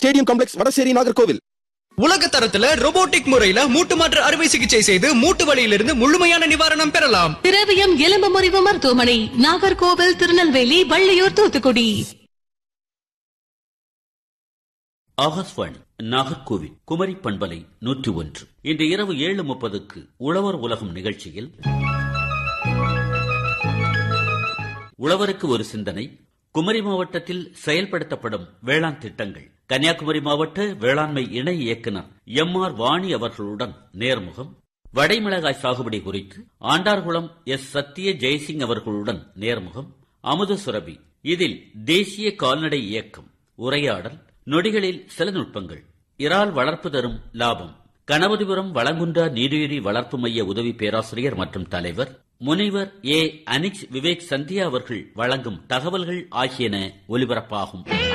stadium complex Vadasery Nagercoil உலக தரத்துல robotic முறையில மூட்டு மாற்று அறுவை சிகிச்சை செய்து மூட்டு வலியிலிருந்து முழுமையான நிவாரணம் பெறலாம் திரவியம் எலும்பு முறிவு மருத்துவமனை நாகர்கோவில் திருநெல்வேலி வள்ளியூர் தூத்துக்குடி ஆகாஷ்வாணி நாகர்கோவில் குமரி பண்பலை நூற்றி ஒன்று இன்று இரவு ஏழு முப்பதுக்கு உழவர் உலகம் நிகழ்ச்சியில் உழவருக்கு ஒரு சிந்தனை குமரி மாவட்டத்தில் செயல்படுத்தப்படும் வேளாண் திட்டங்கள் கன்னியாகுமரி மாவட்ட வேளாண்மை இணை இயக்குனர் எம் ஆர் வாணி அவர்களுடன் நேர்முகம் வடைமிளகாய் சாகுபடி குறித்து ஆண்டார்குளம் எஸ் சத்திய ஜெயசிங் அவர்களுடன் நேர்முகம் அமுத சுரபி இதில் தேசிய கால்நடை இயக்கம் உரையாடல் நொடிகளில் சில நுட்பங்கள் இறால் வளர்ப்பு தரும் லாபம் கணபதிபுரம் வளங்குன்றா நீடுயிரி வளர்ப்பு மைய உதவி பேராசிரியர் மற்றும் தலைவர் முனைவர் ஏ அனிக்ஸ் விவேக் சந்தியா அவர்கள் வழங்கும் தகவல்கள் ஆகியன ஒலிபரப்பாகும்